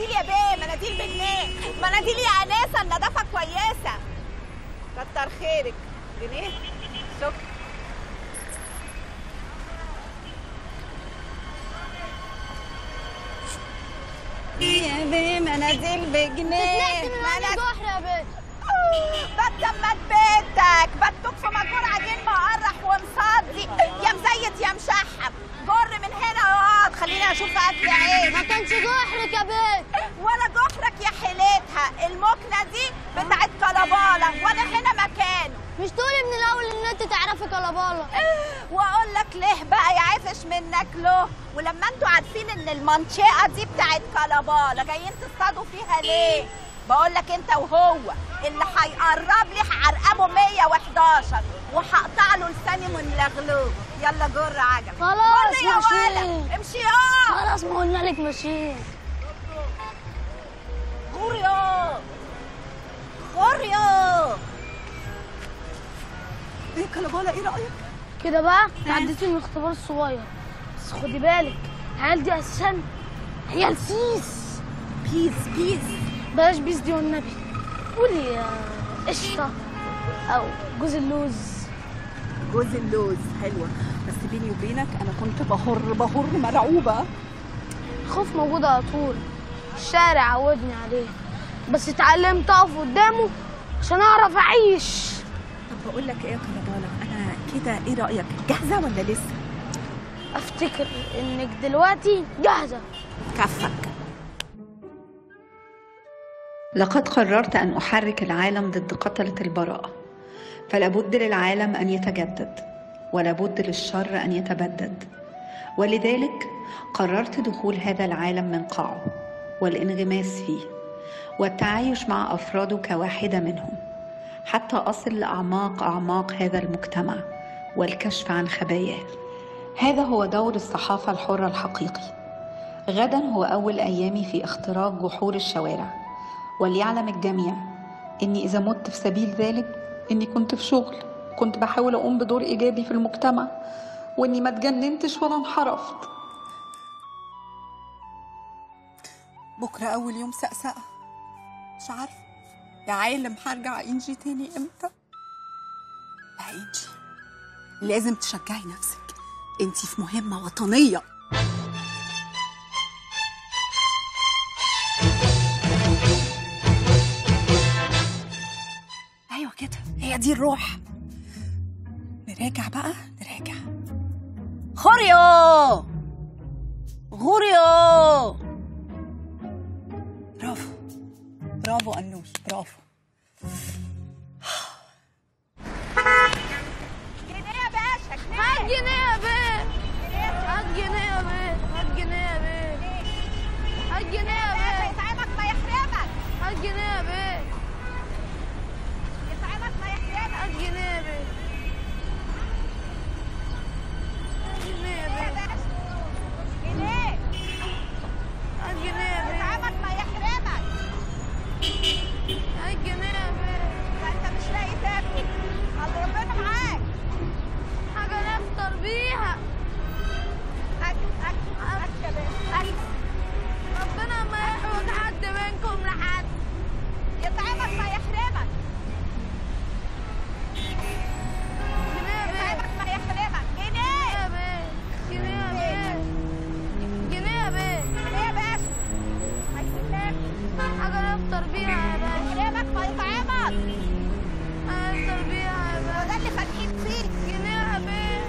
مناديل يا بيه مناديل بجنيه مناديل يا انسه النظافه كويسه كتر خيرك جنيه شكرا يا بيه مناديل بجنيه مناديل جحر يا بيه بتجمد بيتك بتوك في مجور عجين مقرح ومصدي يا مزيت يا مشحب جر من هنا واقعد خليني اشوف اكل عيش ما كانش جحرك يا بيه ولا جحرك يا حيلتها المكنه دي بتاعت كلباله ولا هنا مكانه مش تقولي من الاول ان انت تعرفي كلباله واقول لك ليه بقى يعفش منك له ولما انتوا عارفين ان المنطقه دي بتاعت كلباله جايين تصطادوا فيها ليه بقول لك انت وهو اللي هيقرب لي هعرقبه 111 وهقطع له لساني من لغلوب يلا جر عجل خلاص، جر يا ماشي. ولد امشي يا خلاص ما قلنا لك ماشيين غور يا غور يا ايه كلباله ايه رايك كده بقى عديتي من الاختبار الصغير بس خدي بالك العيال دي اساسا عيال سيس بيس بيس بلاش بيس دي والنبي قولي يا قشطه او جوز اللوز جوز اللوز حلوه بس بيني وبينك انا كنت بهر بهر مرعوبه الخوف موجود على طول الشارع عودني عليه بس اتعلمت اقف قدامه عشان اعرف اعيش طب بقول لك ايه يا كلباله انا كده ايه رايك جاهزه ولا لسه افتكر انك دلوقتي جاهزه كفك لقد قررت أن أحرك العالم ضد قتلة البراءة فلابد للعالم أن يتجدد ولابد للشر أن يتبدد ولذلك قررت دخول هذا العالم من قاعه والانغماس فيه والتعايش مع أفراده كواحدة منهم حتى أصل لأعماق أعماق هذا المجتمع والكشف عن خباياه هذا هو دور الصحافة الحرة الحقيقي غدا هو أول أيامي في اختراق جحور الشوارع وليعلم الجميع إني إذا مت في سبيل ذلك إني كنت في شغل كنت بحاول أقوم بدور إيجابي في المجتمع وإني ما اتجننتش ولا انحرفت بكره اول يوم سقسقه مش عارفه يا عالم هرجع انجي تاني امتى لا انجي لازم تشجعي نفسك انتي في مهمه وطنيه ايوه كده هي دي الروح نراجع بقى نراجع خوريو غوريو برافو برافو انوش برافو جنيه يا باشا هات جنيه يا بيه هات جنيه يا بيه هات جنيه يا بيه هات جنيه يا بيه يطعمك ما يحرمك هات جنيه يا بيه يطعمك ما يحرمك هات جنيه يا بيه هات جنيه يا يا بيه باشا جنيه هات جنيه يا بيه يطعمك ما يحرمك هات جنيه يا بيه ما انت مش لاقي تاكل الله ربنا معاك حاجة نفطر بيها اكل اكل اكل يا باشا اكل ربنا ما يحوج حد منكم لحد يطعمك ما يحرمك جنيه يا بيه يطعمك ما يحرمك جنيه يا بيه جنيه يا بيه جنيه يا بيه جنيه يا باشا عايزين ناكل حاجة نفطر بيها يا باشا يحرمك ما يطعمك حاجة نفطر بيها يا باشا وده اللي فاتحين فيك جنيه يا بيه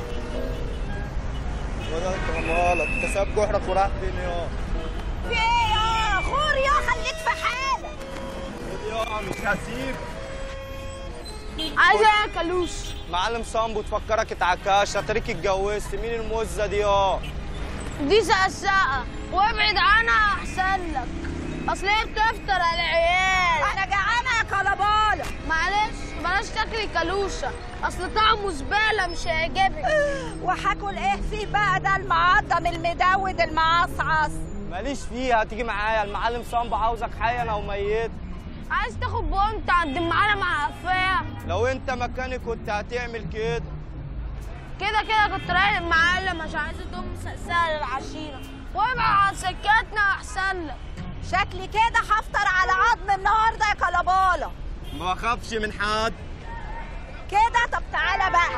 وده انت غلط انت ساب جحرك وراح فين يا في ايه يا خور يا خليك في حالك خد يا مش هسيب عايزة ايه يا كلوش معلم صامبو تفكرك اتعكاش اتريك اتجوزت مين الموزه دي يا دي سقسقة وابعد عنها احسن لك اصل هي بتفطر على العيال انا جعانه يا كلباله معلش بلاش تاكلي كلوشة اصل طعمه زبالة مش هيعجبك وهاكل ايه فيه بقى ده المعضم المدود المعصعص ماليش فيها تيجي معايا المعلم صامبو عاوزك حي انا وميت عايز تاخد بونت عند المعلم مع قفاية لو انت مكاني كنت هتعمل كده كده كده كنت رايح المعلم عشان عايز تقوم سقسقة للعشيرة وابعد عن سكتنا احسن لك شكلي كده هفطر على عظم النهارده يا كلباله ما بخافش من حد كده طب تعالى بقى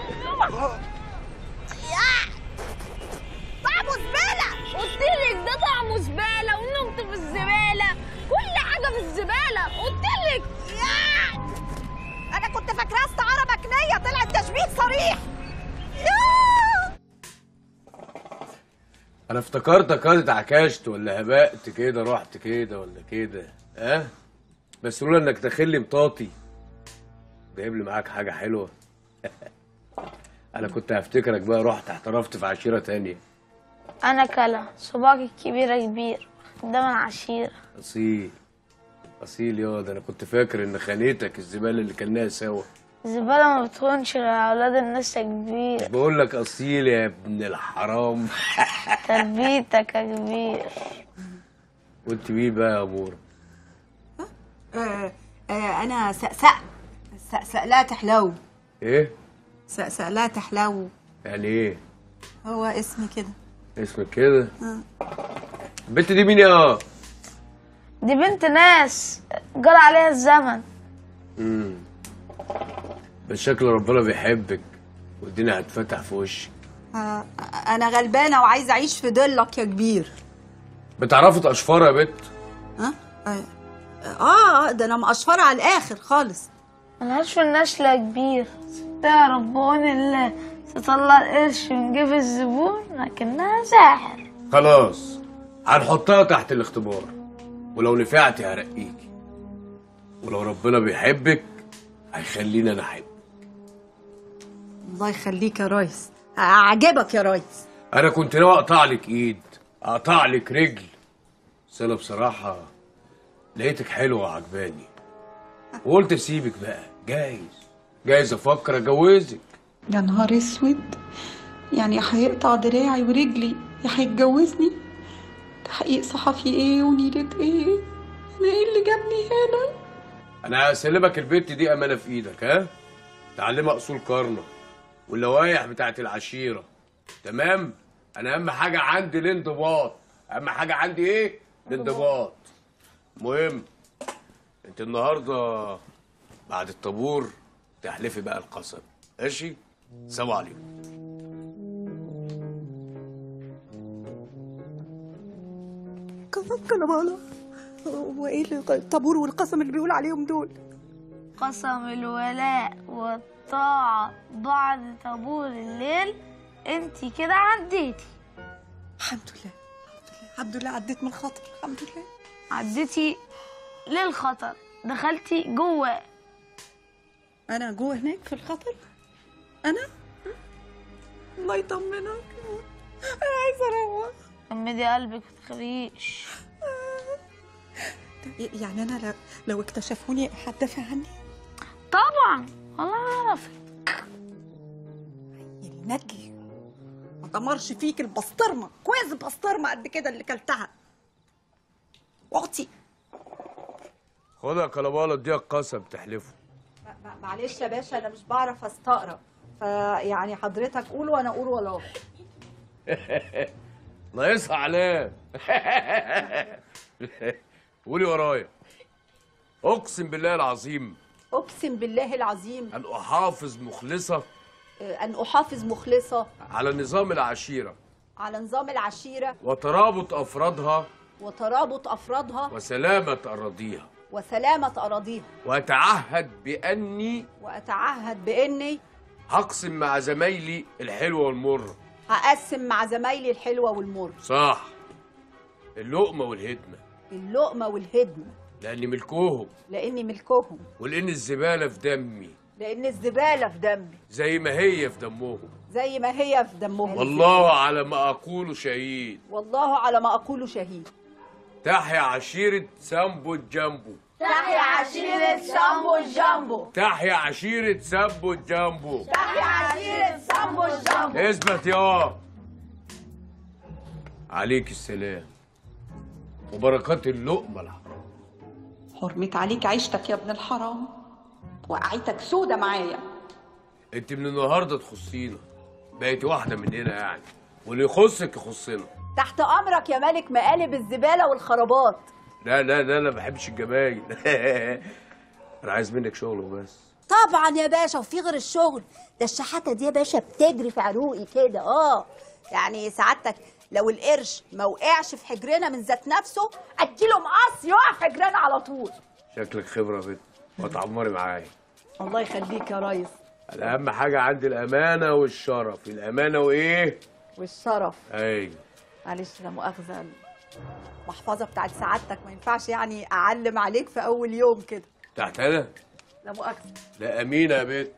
يا طعمه زباله قلت لك ده طعمه زباله ونكت في الزباله كل حاجه في الزباله قلت لك يا انا كنت فاكراها استعاره مكنيه طلعت تشبيه صريح يا انا افتكرتك كده اتعكشت ولا هبقت كده رحت كده ولا كده ها أه؟ بس لولا انك داخل لي مطاطي جايب لي معاك حاجه حلوه انا كنت هفتكرك بقى رحت احترفت في عشيره تانية انا كلا صباعك الكبيره كبير ده من عشيره اصيل اصيل يا ده انا كنت فاكر ان خانتك الزباله اللي كلناها سوا الزباله ما بتخونش غير على اولاد الناس يا كبير بقول لك اصيل يا ابن الحرام تربيتك يا كبير وانت مين بقى يا اموره آه آه انا سقسق سقسق لا تحلو ايه سقسق لا تحلو يعني ايه هو اسمي كده اسمك كده البنت دي مين يا دي بنت ناس جرى عليها الزمن امم بس شكل ربنا بيحبك والدنيا هتفتح في وشك آه انا غلبانه وعايزه اعيش في ضلك يا كبير بتعرفي تقشفري يا بت ها آه, اه ده انا مقشفره على الاخر خالص ملهاش في النشلة يا كبير يا ربون الله تطلع القرش من جيب الزبون لكنها ساحر خلاص هنحطها تحت الاختبار ولو نفعتي هرقيكي ولو ربنا بيحبك هيخليني انا احبك الله يخليك يا ريس اعجبك يا ريس انا كنت ناوي اقطع لك ايد اقطع لك رجل بس انا بصراحه لقيتك حلوه وعجباني وقلت اسيبك بقى جايز جايز افكر اتجوزك يا نهار اسود يعني هيقطع دراعي ورجلي يا هيتجوزني تحقيق صحفي ايه ونيلة ايه انا ايه اللي جابني هنا انا هسلمك البت دي امانه في ايدك ها تعلمها اصول قرنه واللوائح بتاعت العشيره تمام انا اهم حاجه عندي الانضباط اهم حاجه عندي ايه الانضباط مهم انت النهارده بعد الطابور تحلفي بقى القسم ماشي سلام عليكم كلباله هو ايه اللي- الطابور والقسم اللي بيقول عليهم دول قسم الولاء والطاعة بعد طابور الليل انتي كده عديتي الحمد لله الحمد لله الحمد لله عديت من الخطر الحمد لله عديتي للخطر دخلتي جوه انا جوه هناك في الخطر انا الله يطمنك انا عايزه اروح جمدي قلبك متخافيش يعني انا لو, لو اكتشفوني هتدافع عني طبعا والله اعرفك النجل ما دمرش فيك البسطرمه كويس البسطرمه قد كده اللي كلتها واعطي خدها يا كلباله اديها القسم تحلفه معلش يا باشا انا مش بعرف استقرا فيعني حضرتك قول وانا اقول وراه ناقصها علام قولي ورايا اقسم بالله العظيم اقسم بالله العظيم ان احافظ مخلصه ان احافظ مخلصه على نظام العشيره على نظام العشيره وترابط افرادها وترابط افرادها وسلامه اراضيها وسلامه اراضيها واتعهد باني واتعهد باني هقسم مع زمايلي الحلو والمر هقسم مع زمايلي الحلوه والمر صح اللقمه والهدمه اللقمه والهدمه لاني ملكهم لاني ملكهم ولان الزباله في دمي لان الزباله في دمي زي ما هي في دمهم زي ما هي في دمهم والله على ما اقول شهيد والله على ما اقول شهيد تحيا عشيره سامبو الجامبو تحيا عشيرة شامبو الجامبو تحيا عشيره سامبو الجامبو تحيا عشيرة شامبو الجامبو اثبت يا عليك السلام وبركات اللقمه الحرام حرمت عليك عيشتك يا ابن الحرام وقعتك سودة معايا انت من النهارده تخصينا بقيتي واحده مننا يعني واللي يخصك يخصنا تحت امرك يا ملك مقالب الزباله والخرابات لا لا لا انا ما بحبش الجمايل انا عايز منك شغل وبس طبعا يا باشا وفي غير الشغل ده الشحاته دي يا باشا بتجري في عروقي كده اه يعني سعادتك لو القرش ما وقعش في حجرنا من ذات نفسه اديله مقص يقع في حجرنا على طول شكلك خبره يا بنت وتعمري معايا الله يخليك يا ريس انا اهم حاجه عندي الامانه والشرف الامانه وايه والشرف ايوه معلش لا مؤاخذة المحفظة بتاعت سعادتك ما ينفعش يعني أعلم عليك في أول يوم كده تحت انا لا مؤاخذة لا امينه يا بنت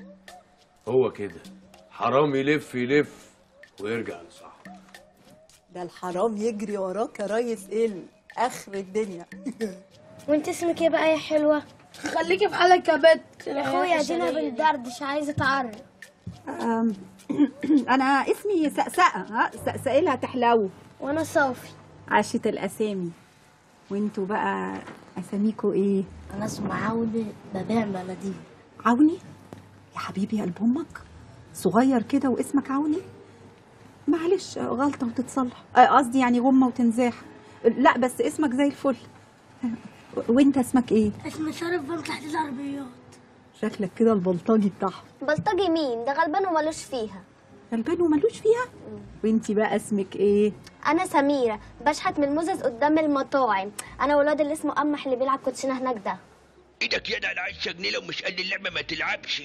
هو كده حرام يلف يلف ويرجع لصاحبه ده الحرام يجري وراك يا ريس إيه آخر الدنيا وانت اسمك ايه بقى يا حلوه خليكي في حالك يا بت يا اخويا دينا بندردش عايزه اتعرف أم، أنا اسمي سقسقة ها سقسقلها تحلو وانا صافي عاشة الأسامي وانتوا بقى أساميكوا إيه؟ انا اسمي عودة ببيع مناديل عوني يا حبيبي يا قلب امك صغير كده واسمك عوني معلش غلطه وتتصلح آه، قصدي يعني غمه وتنزاح لا بس اسمك زي الفل وانت اسمك ايه اسمي شرف بن تحت العربيات شكلك كده البلطجي بتاعها بلطجي مين ده غلبان ومالوش فيها غلبان وملوش فيها وانتي بقى اسمك ايه انا سميره بشحت من المزز قدام المطاعم انا والواد اللي اسمه قمح اللي بيلعب كوتشينه هناك ده ايدك يد على 10 جنيه لو مش قد اللعبه ما تلعبش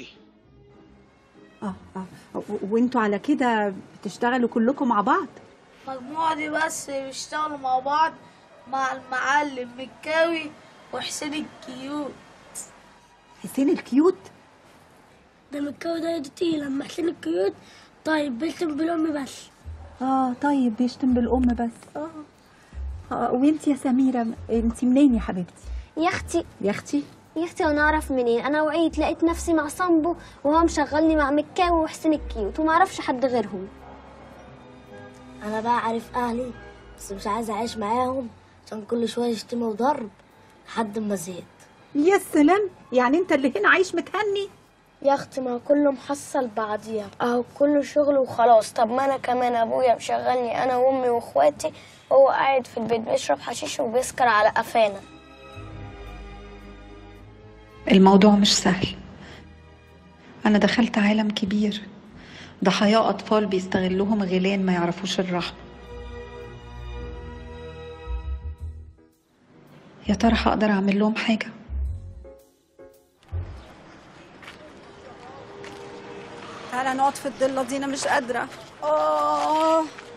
اه اه و- وانتوا على كده بتشتغلوا كلكم مع بعض المجموعة دي بس بيشتغلوا مع بعض مع المعلم مكاوي وحسين الكيوت حسين الكيوت ده مكاوي ده يدتي لما حسين الكيوت طيب بيشتم بالام بس اه طيب بيشتم بالام بس اه, آه وانتي يا سميره انتي منين يا حبيبتي يا اختي يا اختي يا اختي وانا اعرف منين انا وعيت لقيت نفسي مع صامبو وهو مشغلني مع مكاوي وحسين الكيوت وما اعرفش حد غيرهم انا بقى عارف اهلي بس مش عايز اعيش معاهم عشان كل شويه يشتموا وضرب لحد ما زهقت يا سلام يعني انت اللي هنا عايش متهني يا اختي ما كله محصل بعضيها اهو كله شغل وخلاص طب ما انا كمان ابويا مشغلني انا وامي واخواتي وهو قاعد في البيت بيشرب حشيش وبيسكر على قفانا الموضوع مش سهل أنا دخلت عالم كبير ضحايا أطفال بيستغلوهم غيلان ما يعرفوش الرحمة يا ترى هقدر أعمل لهم حاجة تعالى نقعد في الضلة دي انا مش قادرة اه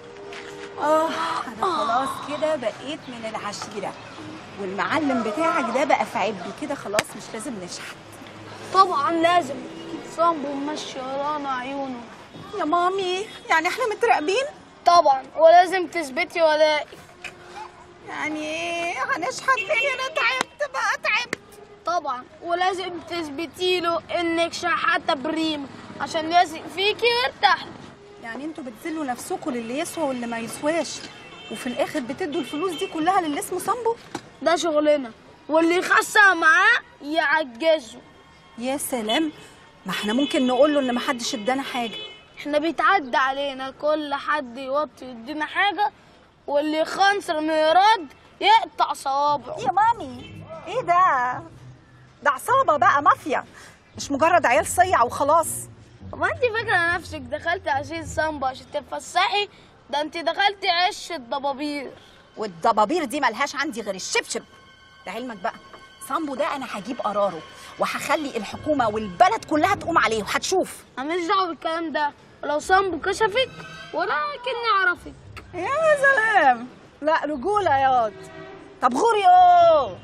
اه انا خلاص كده بقيت من العشيرة والمعلم بتاعك ده بقى في عبي كده خلاص مش لازم نشحت طبعا لازم صامبو ممشي ورانا عيونه يا مامي يعني احنا متراقبين طبعا ولازم تثبتي ولائي يعني ايه هنشحت ليه انا تعبت بقى تعبت طبعا ولازم تثبتي له انك شحاته بريمه عشان يثق فيكي ويرتاح لك. يعني انتوا بتذلوا نفسكم للي يسوى واللي ما يسواش وفي الاخر بتدوا الفلوس دي كلها للي اسمه صامبو ده شغلنا واللي يخسر معاه يعجزه يا سلام ما احنا ممكن نقول له ان ما حدش ادانا حاجه احنا بيتعدى علينا كل حد يوطي يدينا حاجه واللي يخنصر من يرد يقطع صوابعه يا مامي ايه ده ده عصابه بقى مافيا مش مجرد عيال صيع وخلاص طب ما انت فاكره نفسك دخلتي عشان سامبا عشان تتفسحي ده انت دخلتي عش الضبابير والضبابير دي ملهاش عندي غير الشبشب لعلمك بقى صامبو ده انا هجيب قراره وهخلي الحكومه والبلد كلها تقوم عليه وهتشوف انا ماليش دعوه بالكلام ده ولو سامبو كشفك ولا كني اعرفك يا سلام لا رجوله يا واد طب غوريو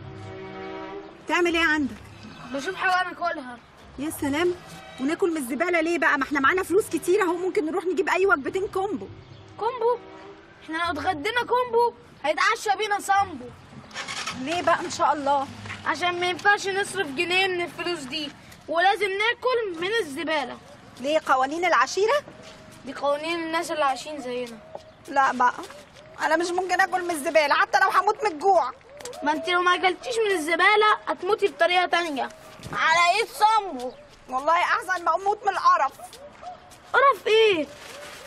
تعمل ايه عندك بشوف حاجه انا اكلها يا سلام وناكل من الزباله ليه بقى ما احنا معانا فلوس كتير اهو ممكن نروح نجيب اي وجبتين كومبو كومبو احنا لو اتغدينا كومبو هيتعشى بينا سامبو ليه بقى ان شاء الله عشان ما ينفعش نصرف جنيه من الفلوس دي ولازم ناكل من الزباله ليه قوانين العشيره دي قوانين الناس اللي عايشين زينا لا بقى انا مش ممكن اكل من الزباله حتى لو هموت من الجوع ما انت لو ما اكلتيش من الزباله هتموتي بطريقه تانية على ايد صامبو والله احسن ما اموت من القرف قرف ايه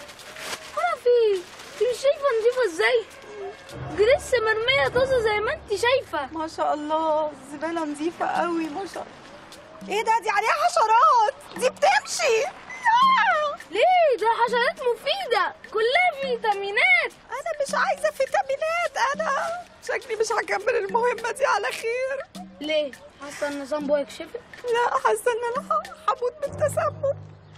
قرف ايه انت مش شايفه نضيفه ازاي دي لسه مرميه طازه زي ما انت شايفه ما شاء الله الزباله نظيفه قوي ما شاء الله ايه ده دي عليها حشرات دي بتمشي آه! ليه ده حشرات مفيده كلها فيتامينات انا مش عايزه فيتامينات انا شكلي مش هكمل المهمه دي على خير ليه حاسه ان صنبو يكشفك لا حاسه ان انا ه- هموت بالتسمم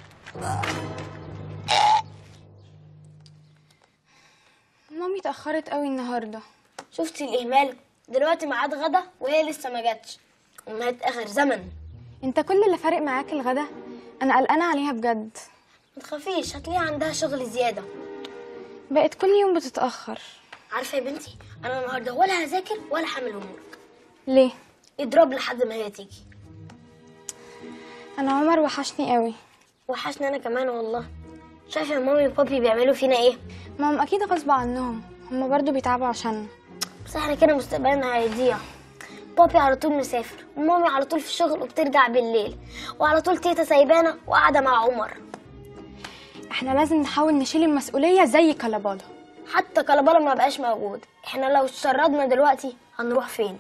مامي اتأخرت قوي النهارده شفتي الإهمال دلوقتي ميعاد غدا وهي لسه ما جاتش أمهات آخر زمن انت كل اللي فارق معاك الغدا انا قلقانه عليها بجد ما تخافيش هتلاقيها عندها شغل زيادة بقت كل يوم بتتأخر عارفة يا بنتي أنا النهاردة ولا هذاكر ولا حامل أمورك ليه اضرب لحد ما هي تيجي انا عمر وحشني قوي وحشني أنا كمان والله شايفة يا مامي وبابي بيعملوا فينا إيه ما هم اكيد غصب عنهم هم برضو بيتعبوا عشان بس احنا كده مستقبلنا هيضيع بابي على طول مسافر ومامي على طول في الشغل وبترجع بالليل وعلى طول تيتا سايبانا وقاعدة مع عمر احنا لازم نحاول نشيل المسؤوليه زي كلبالا حتى كلبالا ما بقاش موجود احنا لو اتشردنا دلوقتي هنروح فين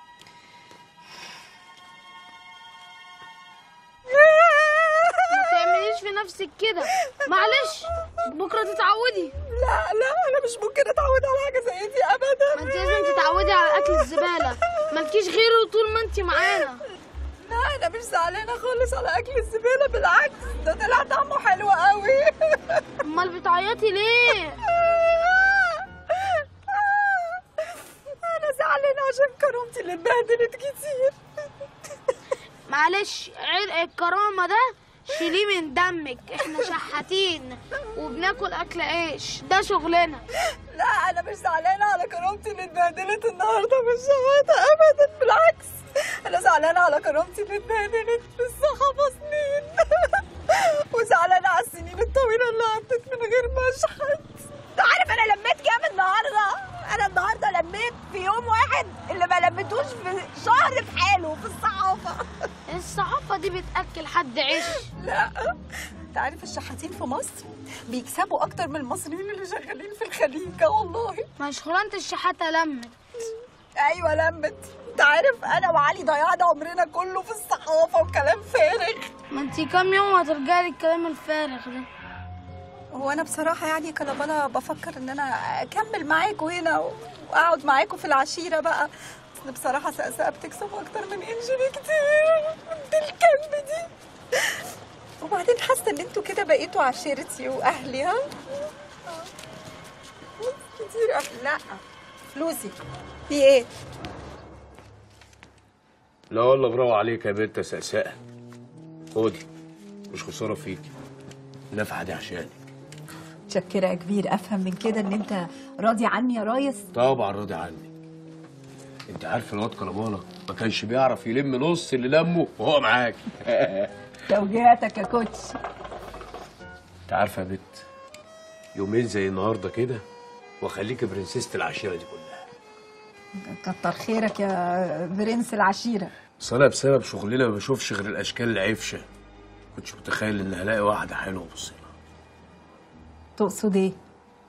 ما تعمليش في نفسك كده معلش بكره تتعودي لا لا انا مش ممكن اتعود على حاجه زي دي ابدا ما انت لازم تتعودي على اكل الزباله مالكيش غيره طول ما انت معانا لا انا مش زعلانه خالص على اكل الزباله بالعكس ده طلع طعمه حلو قوي امال بتعيطي ليه انا زعلانه عشان كرامتي اللي اتبهدلت كتير معلش عرق الكرامه ده شيليه من دمك احنا شحاتين وبناكل اكل عيش ده شغلنا لا انا مش زعلانه على كرامتي اللي اتبهدلت النهارده مش شغاله ابدا بالعكس انا زعلانه على كرامتي اللي اتبهدلت في الصحافه سنين وزعلانه على السنين الطويله اللي عدت من غير مشهد انت عارف انا لميت كام النهارده انا النهارده لميت في يوم واحد اللي ما لميتوش في شهر في حاله في الصحافه الصحافه دي بتاكل حد عيش لا انت عارف الشحاتين في مصر بيكسبوا اكتر من المصريين اللي شغالين في الخليج آه والله ما شغلانه الشحاته لمت ايوه لمت انت عارف انا وعلي ضيعنا عمرنا كله في الصحافه وكلام فارغ ما انت كام يوم هترجعي الكلام الفارغ ده هو انا بصراحه يعني كلبانه بفكر ان انا اكمل معاكم هنا واقعد معاكم في العشيره بقى بس بصراحه سقسقه بتكسب اكتر من انجي بكتير دي الكلب دي وبعدين حاسه ان انتوا كده بقيتوا عشيرتي واهلي ها كتير أهل. لا فلوسي في ايه لا والله برافو عليك يا بنت سقساء خدي مش خساره فيكي النفعه دي عشاني متشكرة يا كبير افهم من كده ان انت راضي عني يا ريس طبعا راضي عني انت عارف الواد كلبانه ما كانش بيعرف يلم نص اللي لمه وهو معاك توجيهاتك يا كوتش انت عارفه يا بت يومين زي النهارده كده واخليكي برنسيسة العشيره دي كلها كتر خيرك يا برنس العشيرة بس انا بسبب شغلنا ما بشوفش غير الاشكال العفشه كنتش متخيل ان هلاقي واحده حلوه ابص لها تقصد ايه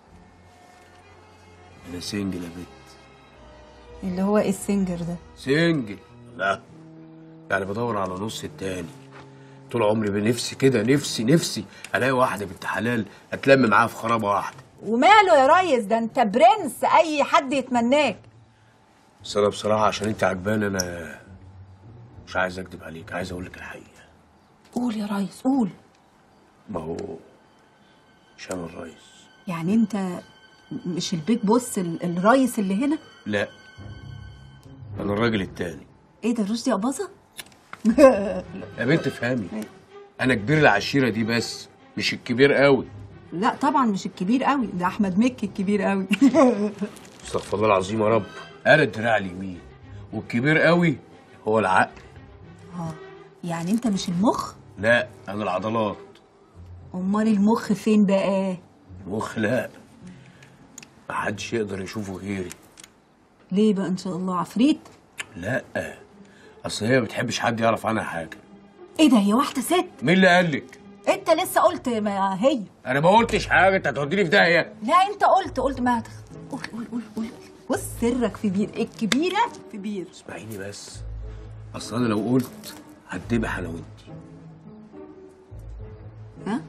انا سنجل يا بت اللي هو ايه السنجر ده سنجل لا يعني بدور على نص التاني طول عمري بنفسي كده نفسي نفسي الاقي واحده بنت حلال اتلم معاها في خرابه واحده وماله يا ريس ده انت برنس اي حد يتمناك بس انا بصراحه عشان انت عجبان انا مش عايز اكدب عليك عايز اقول لك الحقيقه قول يا ريس قول ما هو مش انا الرئيس يعني انت مش البيج بوس ال- الريس اللي هنا لا انا الراجل التاني ايه ده رشدي اباظه يا بنت افهمي انا كبير العشيره دي بس مش الكبير قوي لا طبعا مش الكبير قوي ده احمد مكي الكبير قوي استغفر الله العظيم يا رب انا الدراع اليمين والكبير قوي هو العقل اه يعني انت مش المخ لا انا العضلات امال المخ فين بقى المخ لا محدش يقدر يشوفه غيري ليه بقى ان شاء الله عفريت لا اصل هي ما بتحبش حد يعرف عنها حاجه ايه ده هي واحده ست مين اللي قال لك انت لسه قلت ما هي انا ما قلتش حاجه انت هتوديني في داهيه لا انت قلت قلت ما هت- قول قول قول قول بص سرك في بير الكبيره في بير اسمعيني بس اصل انا لو قلت هتذبح انا وانتي ها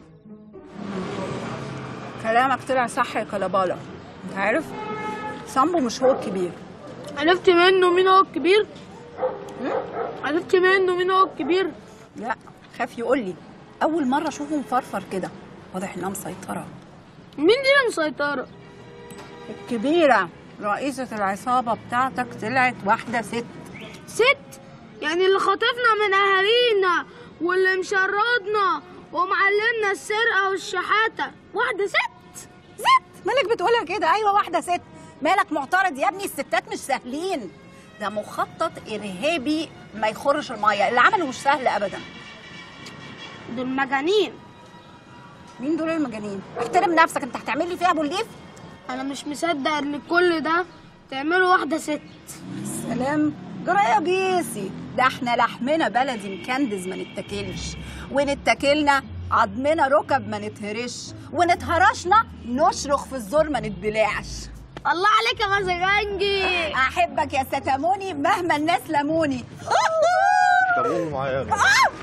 كلامك طلع صح يا كلبالة انت عارف سامبو مش هو الكبير عرفت منه مين هو الكبير؟ عرفت منه مين هو الكبير؟ لا خاف يقول لي اول مره اشوفه مفرفر كده واضح انها مسيطره مين دي اللي مسيطرة؟ الكبيره رئيسه العصابه بتاعتك طلعت واحده ست ست يعني اللي خاطفنا من اهالينا واللي مشردنا ومعلمنا السرقة والشحاتة واحدة ست ست مالك بتقولها كده ايوه واحده ست مالك معترض يا ابني الستات مش سهلين ده مخطط ارهابي ما يخرش الميه اللي عمله مش سهل ابدا دول مجانين مين دول المجانين احترم نفسك انت هتعمل لي فيها ابو الليف انا مش مصدق ان كل ده تعمله واحدة ست سلام جرى يا جيسي ده احنا لحمنا بلدي مكندز ما نتاكلش ونتاكلنا عضمنا ركب ما نتهرش ونتهرشنا نشرخ في الزور ما نتبلعش الله عليك يا غزرانجي احبك يا ستاموني مهما الناس لموني طب قومي معايا يلا.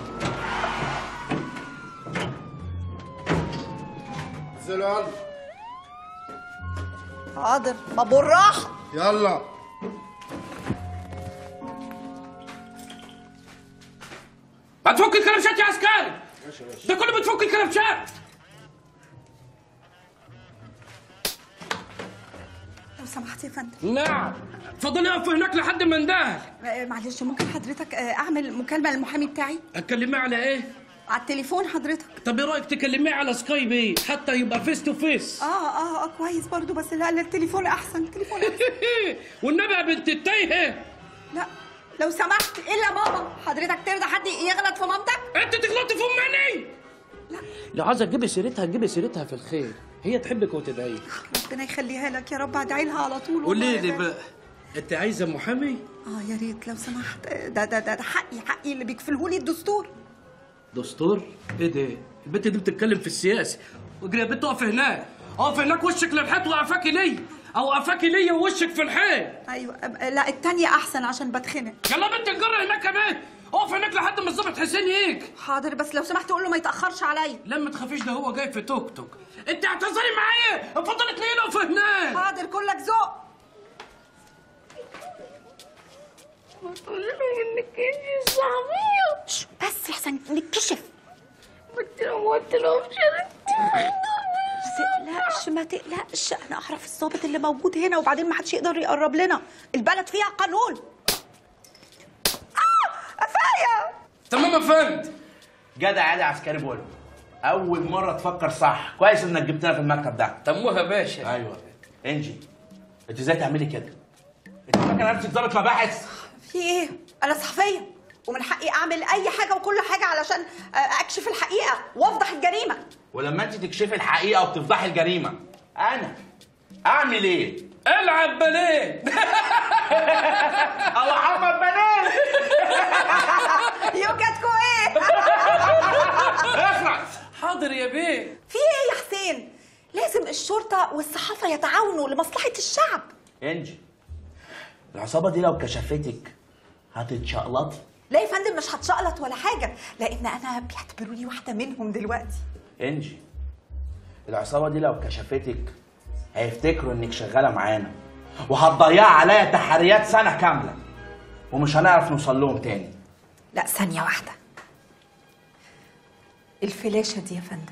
انزلوا يلا حاضر ما بالراحه يلا ما تفك الكلبشات يا عسكري ده كله بتفك الكلبشات لو سمحت يا فندم نعم اتفضلي اقف هناك لحد ما اندهل آه، معلش ممكن حضرتك آه، اعمل مكالمه للمحامي بتاعي اتكلمي على ايه على التليفون حضرتك طب ايه رايك تكلميه على سكايب ايه حتى يبقى فيس تو فيس اه اه اه كويس برضو بس لا لا التليفون احسن التليفون احسن والنبي يا بنت التايهه لا لو سمحت الا ماما حضرتك ترضى حد يغلط في مامتك انت تغلطي في امي لو عايزه تجيبي سيرتها تجيبي سيرتها في الخير هي تحبك وتدعيك ربنا يخليها لك يا رب ادعي لها على طول قولي والله لي يا بقى انت عايزه محامي اه يا ريت لو سمحت ده ده ده, ده حقي حقي اللي بيكفلهولي الدستور دستور ايه ده البنت دي بتتكلم في السياسي واجري يا بنت اقف هناك اقف هناك وشك للحيط وقفاكي ليا او قفاكي ليا ووشك في الحيط ايوه أب- لا التانية احسن عشان بتخنق يلا بنت نجر هناك كمان اقف هناك لحد ما الظابط حسين يجي حاضر بس لو سمحت قول له ما يتاخرش عليا لا ما تخافيش ده هو جاي في توك توك انت هتهزري معايا اتفضل اتنين اقف هناك حاضر كلك ذوق ما تقولي له انك انت صاحبية بس احسن نتكشف قلت له قلت له مش ما تقلقش ما تقلقش انا اعرف الضابط اللي موجود هنا وبعدين ما حدش يقدر يقرب لنا البلد فيها قانون اه قفايا تمام يا فندم جدع عادي عسكري بقول اول مره تفكر صح كويس انك جبتنا في المكتب ده تموها باشا ايوه انجي انت ازاي تعملي كده انت فاكره نفسك ضابط مباحث في ايه انا صحفيه ومن حقي اعمل اي حاجه وكل حاجه علشان آه، اكشف الحقيقه وافضح الجريمه ولما انت تكشفي الحقيقه وتفضحي الجريمه انا اعمل ايه العب باليه او محمد بنات يوجد ايه اخرس حاضر يا بيه في ايه يا حسين لازم الشرطه والصحافه يتعاونوا لمصلحه الشعب انجي العصابه دي لو كشفتك هتتشقلطي لا يا فندم مش هتشقلط ولا حاجه لان انا بيعتبروني واحده منهم دلوقتي انجي العصابه دي لو كشفتك هيفتكروا انك شغاله معانا وهتضيع عليا تحريات سنه كامله ومش هنعرف نوصل لهم تاني لا ثانيه واحده الفلاشه دي يا فندم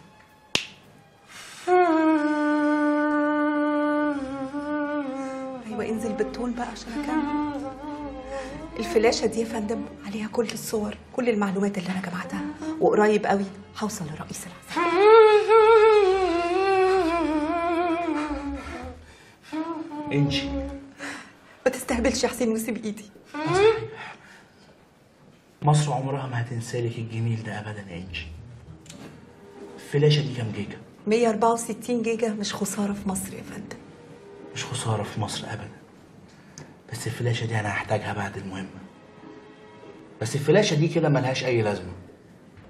ايوه انزل بالتون بقى عشان اكمل الفلاشه دي يا فندم عليها كل الصور كل المعلومات اللي انا جمعتها وقريب قوي هوصل لرئيس العسكر انجي ما تستهبلش يا حسين وسيب ايدي مصر عمرها ما هتنسالك الجميل ده ابدا يا انجي الفلاشه دي كام جيجا 164 جيجا مش خساره في مصر يا فندم مش خساره في مصر ابدا بس الفلاشه دي انا هحتاجها بعد المهمه بس الفلاشه دي كده ملهاش اي لازمه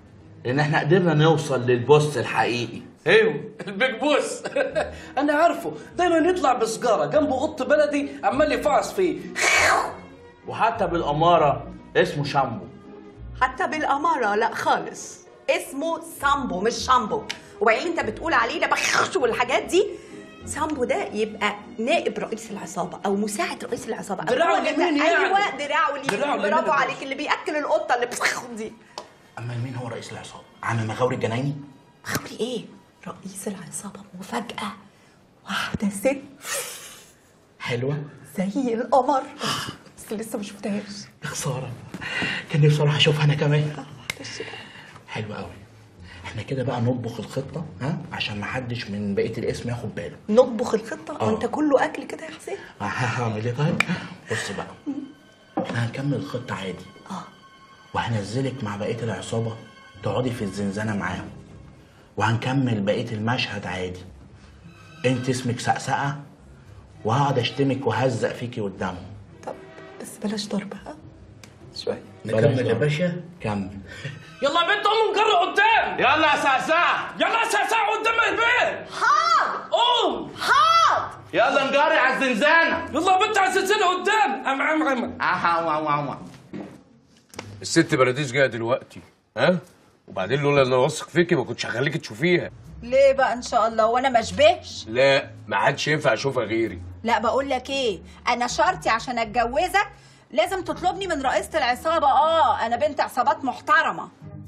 لان احنا قدرنا نوصل للبوس الحقيقي ايوه البيج بوس انا عارفه دايما يطلع بسجاره جنبه قط بلدي عمال يفعص فيه وحتى بالاماره اسمه شامبو حتى بالأمارة لا خالص اسمه سامبو مش شامبو وبعدين انت بتقول عليه ده بخش والحاجات دي سامبو ده يبقى نائب رئيس العصابة أو مساعد رئيس العصابة أو دراعه هو اللي- اليمين يعني. أيوه دراعه اليمين دراعه اليمين برافو ده. عليك اللي بيأكل القطة اللي بتخ دي اما مين هو رئيس العصابه عم مغاوري الجنايني مغاوري إيه؟ رئيس العصابة مفاجأة واحدة ست حلوه زي القمر بس لسه ما شفتهاش يا خساره كان نفسي اروح اشوفها انا كمان حلوه قوي احنا كده بقى نطبخ الخطه ها عشان ما حدش من بقيه الاسم ياخد باله نطبخ الخطة آه. وانت كله أكل كده يا حسين هعمل ايه طيب بص بقى احنا هنكمل الخطه عادي اه وهنزلك مع بقيه العصابه تقعدي في الزنزانه معاهم وهنكمل بقيه المشهد عادي انت اسمك سقسقه وهقعد اشتمك وهزق فيكي قدامهم بس بلاش ضرب ها شوية نكمل يا باشا كمل يلا يا بنت قوم نجري قدام يلا يا سعسع يلا يا سعسع قدام البيت حاضر قوم حاضر يلا نجري على الزنزانه يلا يا بنت على السلسله قدام ام ام ام اها الست بلديس جايه دلوقتي ها وبعدين لولا ان انا واثق فيكي ما كنتش هخليكي تشوفيها ليه بقى ان شاء الله وانا ما اشبهش لا ما عادش ينفع اشوفها غيري لا بقول لك ايه انا شرطي عشان اتجوزك لازم تطلبني من رئيسة العصابة اه انا بنت عصابات محترمة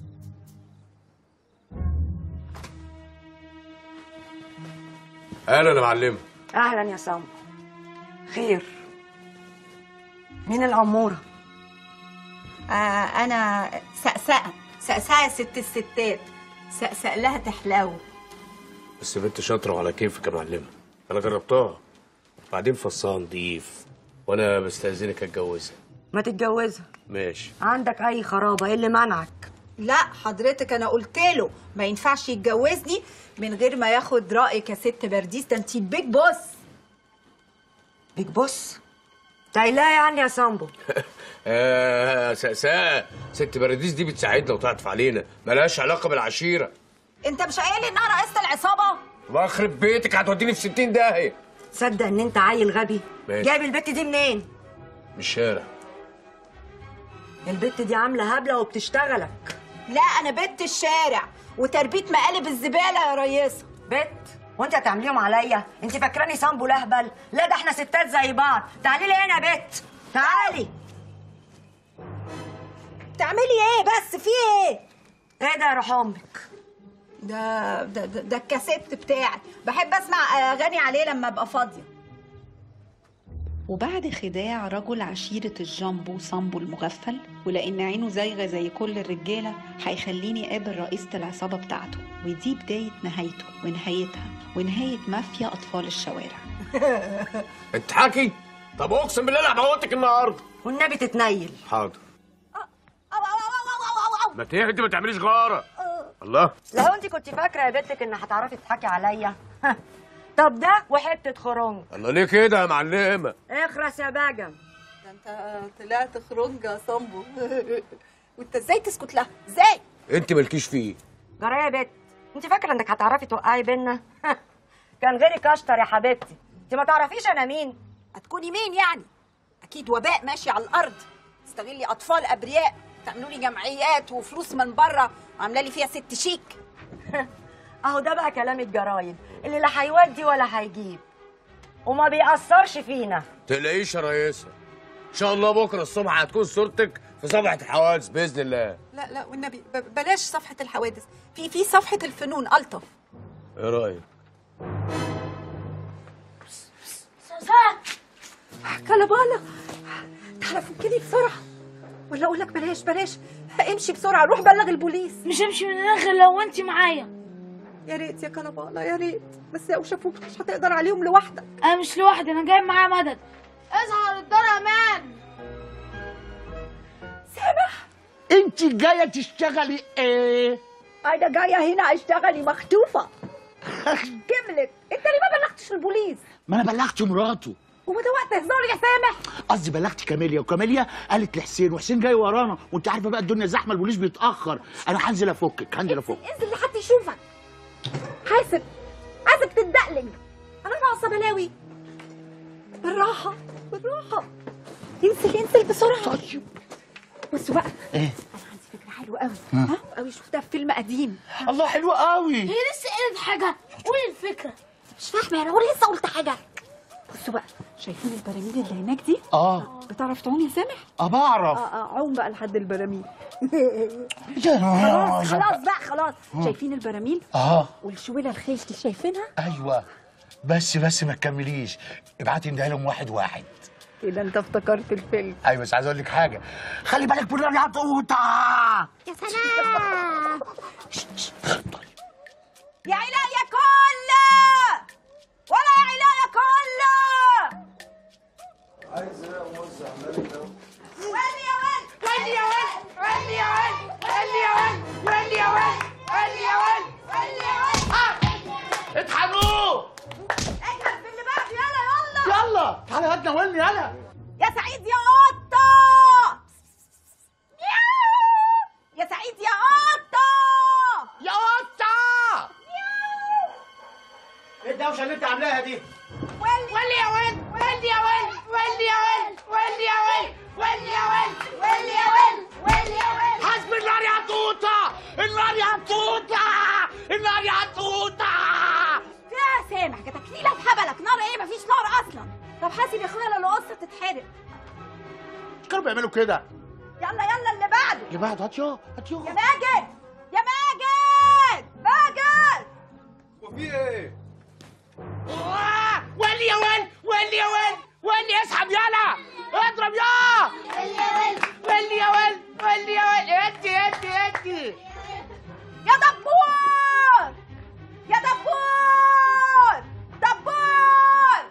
اهلا يا معلمه أهلا يا سامبو خير مين العمورة؟ آه انا سقسقة سقسقة يا ست الستات سقسق لها تحلو بس بنت شاطره وعلى كيفك يا معلمه انا جربتها بعدين فصها نضيف وانا بستاذنك اتجوزها ما تتجوزها ماشي عندك أي خرابة إيه اللي منعك؟ لا حضرتك انا قلت له ما ينفعش يتجوزني من غير ما ياخد رايك يا ست برديس ده انت البيج بوس بيج بوس تايلاه يعني يا سامبو آه سقساء ست برديس دي بتساعدنا وتعطف علينا ملهاش علاقه بالعشيره انت مش قايل لي انها رئيسة العصابة الله يخرب بيتك هتوديني في 60 داهيه تصدق إن أنت عيل غبي ماشي. جايب البت دي منين؟ من الشارع البت دي عاملة هبلة وبتشتغلك لا انا بنت الشارع وتربيه مقالب الزباله يا ريسه بت وانت هتعمليهم عليا انت فاكراني سامبو لهبل لا ده احنا ستات زي بعض تعالي لي هنا يا بت تعالي تعملي ايه بس في ايه ايه ده يا روح امك ده ده ده, ده الكاسيت بتاعي بحب اسمع اغاني عليه لما ابقى فاضيه وبعد خداع رجل عشيرة الجامبو صامبو المغفل ولأن عينه زايغة زي كل الرجالة هيخليني أقابل رئيسة العصابة بتاعته ودي بداية نهايته ونهايتها ونهاية مافيا أطفال الشوارع انت حكي طب اقسم بالله انا هموتك النهارده والنبي تتنيل حاضر ما تهدي ما تعمليش غاره الله لو انت كنت فاكره يا بنتك ان هتعرفي تضحكي عليا طب ده وحته خرنج الله ليه كده يا معلمه اخرس يا باجم ده انت طلعت خرنج يا صامبو وانت ازاي تسكت لها ازاي انت مالكيش فيه جرى يا بت انت فاكره انك هتعرفي توقعي بينا كان غيرك اشطر يا حبيبتي انت ما تعرفيش انا مين هتكوني مين يعني اكيد وباء ماشي على الارض تستغلي اطفال ابرياء تعملوا لي جمعيات وفلوس من بره عامله لي فيها ست شيك اهو ده بقى كلام الجرايد اللي لا هيودي ولا هيجيب وما بيأثرش فينا تلاقيش يا ريسه ان شاء الله بكره الصبح هتكون صورتك في صفحه الحوادث باذن الله لا لا والنبي ب- بلاش صفحه الحوادث في في صفحه الفنون الطف ايه رايك كلباله تعالى فكني بسرعه ولا اقول لك بلاش بلاش امشي بسرعه روح بلغ البوليس مش همشي من هنا غير لو انت معايا يا ريت يا كلباله يا ريت بس لو شافوك مش هتقدر عليهم لوحدك انا مش لوحدي انا جايب معايا مدد اظهر الدار امان سامح انت جايه تشتغلي ايه انا جايه هنا اشتغلي مخطوفه كملت انت ليه ما بلغتش البوليس ما انا بلغت مراته هو ده وقت هزار يا سامح قصدي بلغت كاميليا وكاميليا قالت لحسين وحسين جاي ورانا وانت عارفه بقى الدنيا زحمه البوليس بيتاخر انا هنزل افكك هنزل افك انزل لحد يشوفك حاسب عايزك تدقلج انا ناقصه بلاوي بالراحه بالراحه انزل انزل بسرعه بص بقى ايه انا عندي فكره حلوه قوي ها؟ ها قوي شفتها في فيلم قديم الله حلو قوي هي لسه قالت حاجه قولي الفكره مش فاهمه انا قولي لسه قلت حاجه بصوا بقى شايفين البراميل اللي هناك دي اه بتعرف تعوم يا سامح اه بعرف اه اه عوم بقى لحد البراميل يا خلاص راجل. خلاص بقى خلاص آه. شايفين البراميل اه والشويله الخيش دي شايفينها ايوه بس بس ما تكمليش ابعتي نديها لهم واحد واحد كده انت افتكرت الفيلم ايوه بس عايز اقول لك حاجه خلي بالك من النار يا توته يا سلام يا علاء يا كله ولا يا علاء يا كله عايز ايه يا موزع مالك اهو ولي يا ولد ولي يا ولد ولي يا ولد ولي يا ولد ولي يا ولد ولي يا ولد ولي يا ولد اطحنوه اجهز باللي بعد يلا يلا يلا تعالى هاتنا ولي يلا يا سعيد يا قطة مياو. يا سعيد يا قطة يا قطة ايه الدوشه اللي انت عاملاها دي ولي يا ولد ولي يا ولد ولي يا ولد ولي يا ولد ولي يا ولد ولي يا ولد ولي يا ولد حسب النار يا توته النار يا توته النار يا توته يا سامح كتكنيله في حبلك نار ايه مفيش نار اصلا طب حاسب يا اخويا لو القصه تتحرق كانوا بيعملوا كده يلا يلا اللي بعده اللي بعد هات يو هات يو يا ماجد يا ماجد ماجد وفي ايه؟ ولي يا ولد ولي يا ولد ولي اسحب يلا اضرب يا ولي يا ولد ولي يا ولد ولي يا ولد ادي ادي ادي يا دبور يا دبور دبور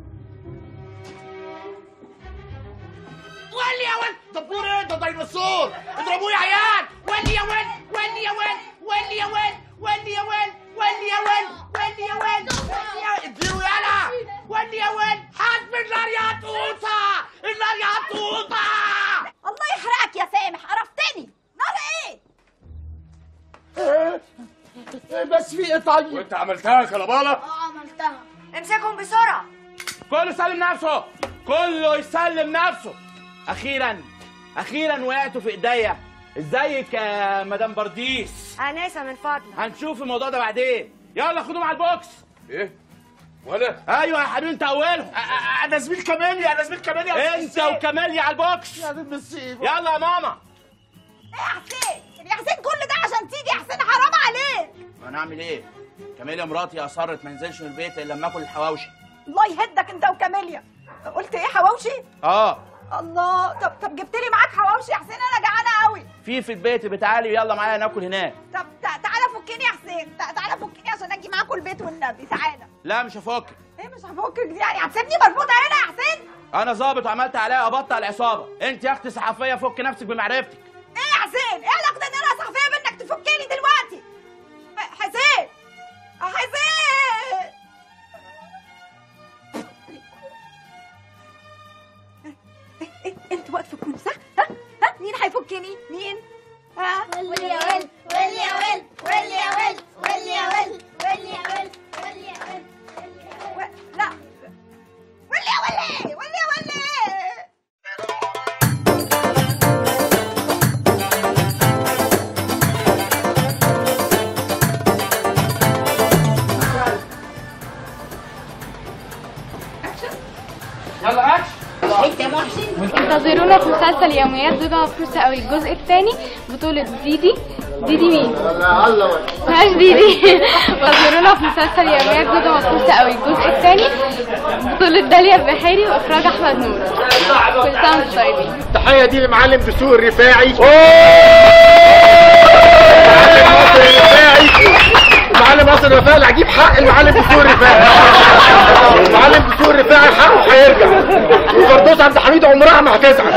ولي يا ولد دبور ايه ده ديناصور اضربوه يا عيال ولي يا ولد ولي يا ولد ولي يا ولد ولي يا ولد ولي يا ولد ولي يا ولد ولي يا ولد اديله يلا ولي يا ولد حسب النار يا توته النار يا توته الله يحرقك يا سامح عرفتني نار ايه بس في ايه طيب وانت عملتها يا كلبالة؟ اه عملتها امسكهم بسرعه كله يسلم نفسه كله يسلم نفسه اخيرا اخيرا وقعتوا في ايديا ازيك يا مدام برديس انسه من فضلك هنشوف الموضوع ده بعدين يلا خدهم على البوكس ايه وانا ايوه يا حبيبي انت اولهم انا زميل كماليا انا زميل كماليا يا انت أستاذ سيف. وكماليا على البوكس يا دين السيف يلا يا ماما ايه يا حسين يا حسين كل ده عشان تيجي يا حسين حرام عليك انا اعمل ايه كاميليا مراتي اصرت ما انزلش من البيت الا لما اكل الحواوشي الله يهدك انت وكاميليا قلت ايه حواوشي اه الله طب طب جبت لي معاك حواوشي يا حسين انا جعانه قوي في في البيت بتعالي يلا معايا ناكل هناك طب تع- تعالى فكني يا حسين تع- تعالى فكني عشان اجي معاكم البيت والنبي تعالى لا مش هفك ايه مش هفكك دي يعني هتسيبني مربوطه هنا يا حسين انا ظابط وعملت عليها ابطل العصابه انت يا اختي صحفيه فك نفسك بمعرفتك ايه يا حسين ايه علاقه ان انا صحفيه بانك تفكني دلوقتي ح- حسين حسين إيه، انت وقت فكوني صح ها ها مين هيفكني مين ها ولي يا ولد ولي يا ولد ولي يا ولد ولي يا ولد ولي يا ولد ولي يا ولد و- لا ولي يا ولي ولي يا ولي يلا اكشن انت يا محسن انتظرونا في مسلسل يوميات زوجة مفروسة قوي الجزء الثاني بطولة ديدي ديدي مين؟ مش ديدي انتظرونا في مسلسل يوميات زوجة مفروسة قوي الجزء الثاني بطولة داليا البحيري واخراج احمد نور كل سنة وانتم طيبين التحيه دي لمعلم دسوق الرفاعي معلم ناصر الرفاعي اللي هجيب حق المعلم دسوق الرفاعي المعلم دسوق الرفاعي حقه هيرجع وفردوس عبد الحميد عمرها ما هتزعل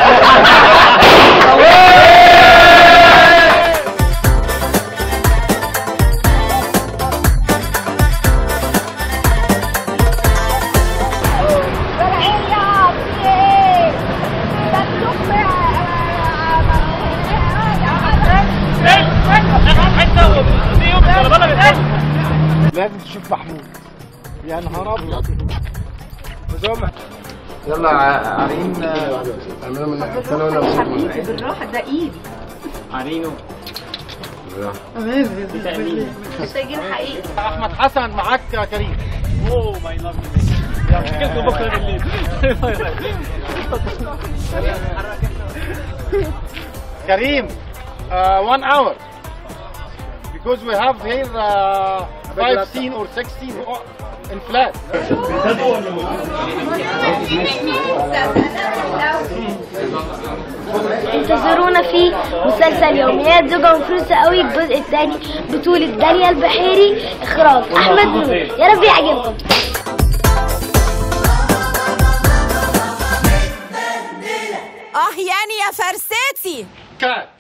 ولا لازم تشوف محمود يا نهار ابيض جمع يلا عرين انا من انا وانا حبيبي بالراحه ده ايدي عرينو محتاجين حقيقي احمد حسن معاك يا كريم اوه ماي لاف يو بكره بالليل كريم uh, one hour because we have here uh, five scene or six scene in flat انتظرونا في مسلسل يوميات زوجة وفلوسة قوي الجزء الثاني بطولة داليا البحيري اخراج احمد نور يا رب يعجبكم اه يعني يا فرستي كات